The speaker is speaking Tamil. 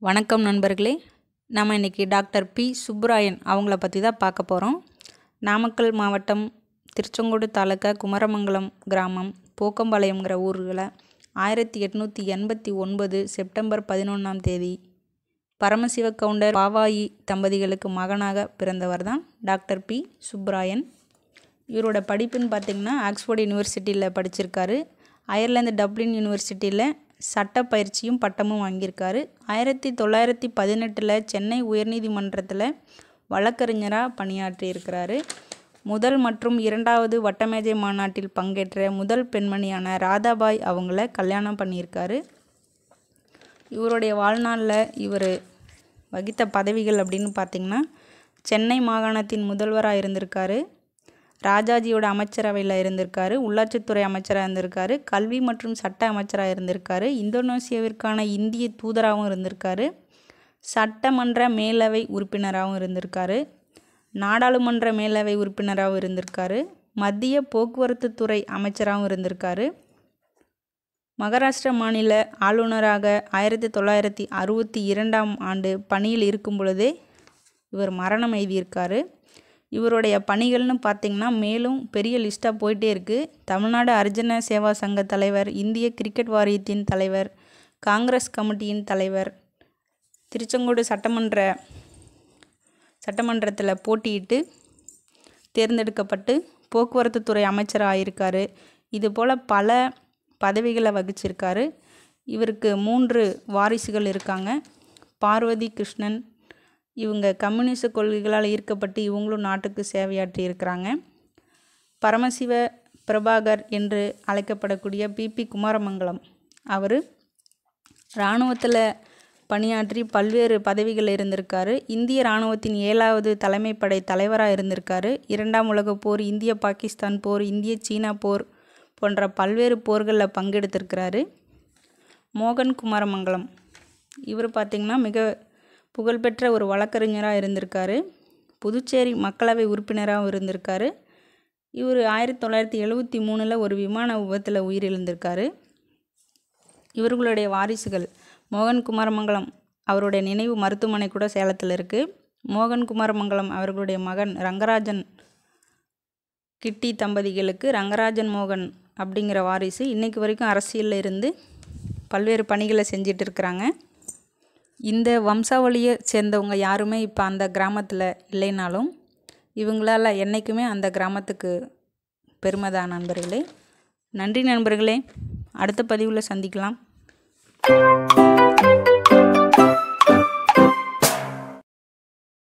வணக்கம் நண்பர்களே நம்ம இன்றைக்கி டாக்டர் பி சுப்புராயன் அவங்கள பற்றி தான் பார்க்க போகிறோம் நாமக்கல் மாவட்டம் திருச்செங்கோடு தாலுக்கா குமரமங்கலம் கிராமம் போக்கம்பாளையம்ங்கிற ஊரில் ஆயிரத்தி எட்நூற்றி எண்பத்தி ஒன்பது செப்டம்பர் பதினொன்றாம் தேதி பரமசிவ கவுண்டர் பாவாயி தம்பதிகளுக்கு மகனாக பிறந்தவர் தான் டாக்டர் பி சுப்புராயன் இவரோட படிப்புன்னு பார்த்திங்கன்னா ஆக்ஸ்ஃபோர்ட் யூனிவர்சிட்டியில் படிச்சிருக்காரு அயர்லாந்து டப்ளின் யூனிவர்சிட்டியில் சட்ட பயிற்சியும் பட்டமும் வாங்கியிருக்காரு ஆயிரத்தி தொள்ளாயிரத்தி பதினெட்டில் சென்னை உயர்நீதிமன்றத்தில் வழக்கறிஞராக பணியாற்றியிருக்கிறாரு முதல் மற்றும் இரண்டாவது வட்டமேஜை மாநாட்டில் பங்கேற்ற முதல் பெண்மணியான ராதாபாய் அவங்கள கல்யாணம் பண்ணியிருக்காரு இவருடைய வாழ்நாளில் இவர் வகித்த பதவிகள் அப்படின்னு பார்த்திங்கன்னா சென்னை மாகாணத்தின் முதல்வராக இருந்திருக்காரு ராஜாஜியோட அமைச்சரவையில் இருந்திருக்காரு உள்ளாட்சித்துறை அமைச்சராக இருந்திருக்காரு கல்வி மற்றும் சட்ட அமைச்சராக இருந்திருக்காரு இந்தோனேசியாவிற்கான இந்திய தூதராகவும் இருந்திருக்காரு சட்டமன்ற மேலவை உறுப்பினராகவும் இருந்திருக்காரு நாடாளுமன்ற மேலவை உறுப்பினராகவும் இருந்திருக்காரு மத்திய போக்குவரத்து துறை அமைச்சராகவும் இருந்திருக்காரு மகாராஷ்டிர மாநில ஆளுநராக ஆயிரத்தி தொள்ளாயிரத்தி அறுபத்தி இரண்டாம் ஆண்டு பணியில் இருக்கும் பொழுதே இவர் மரணம் எழுதியிருக்காரு இவருடைய பணிகள்னு பார்த்திங்கன்னா மேலும் பெரிய லிஸ்ட்டாக போயிட்டே இருக்குது தமிழ்நாடு அர்ஜுன சேவா சங்க தலைவர் இந்திய கிரிக்கெட் வாரியத்தின் தலைவர் காங்கிரஸ் கமிட்டியின் தலைவர் திருச்செங்கோடு சட்டமன்ற சட்டமன்றத்தில் போட்டியிட்டு தேர்ந்தெடுக்கப்பட்டு போக்குவரத்து துறை அமைச்சராக ஆயிருக்காரு இது போல் பல பதவிகளை வகிச்சிருக்காரு இவருக்கு மூன்று வாரிசுகள் இருக்காங்க பார்வதி கிருஷ்ணன் இவங்க கம்யூனிச கொள்கைகளால் ஈர்க்கப்பட்டு இவங்களும் நாட்டுக்கு சேவையாற்றி இருக்கிறாங்க பரமசிவ பிரபாகர் என்று அழைக்கப்படக்கூடிய பிபி குமாரமங்கலம் அவர் இராணுவத்தில் பணியாற்றி பல்வேறு பதவிகள் இருந்திருக்காரு இந்திய இராணுவத்தின் ஏழாவது தலைமைப்படை தலைவராக இருந்திருக்காரு இரண்டாம் உலகப் போர் இந்திய பாகிஸ்தான் போர் இந்திய சீனா போர் போன்ற பல்வேறு போர்களில் பங்கெடுத்திருக்கிறாரு மோகன் குமாரமங்கலம் இவர் பார்த்திங்கன்னா மிக புகழ்பெற்ற ஒரு வழக்கறிஞராக இருந்திருக்காரு புதுச்சேரி மக்களவை உறுப்பினராகவும் இருந்திருக்காரு இவர் ஆயிரத்தி தொள்ளாயிரத்தி எழுபத்தி மூணில் ஒரு விமான விபத்தில் உயிரிழந்திருக்காரு இவர்களுடைய வாரிசுகள் மோகன் குமாரமங்கலம் அவருடைய நினைவு மருத்துவமனை கூட சேலத்தில் இருக்குது மோகன் குமாரமங்கலம் அவர்களுடைய மகன் ரங்கராஜன் கிட்டி தம்பதிகளுக்கு ரங்கராஜன் மோகன் அப்படிங்கிற வாரிசு இன்றைக்கு வரைக்கும் அரசியலில் இருந்து பல்வேறு பணிகளை செஞ்சிட்டு இருக்கிறாங்க இந்த வம்சாவளியை சேர்ந்தவங்க யாருமே இப்போ அந்த கிராமத்தில் இல்லைனாலும் இவங்களால் என்றைக்குமே அந்த கிராமத்துக்கு பெருமை தான் நண்பர்களே நன்றி நண்பர்களே அடுத்த பதிவில் சந்திக்கலாம்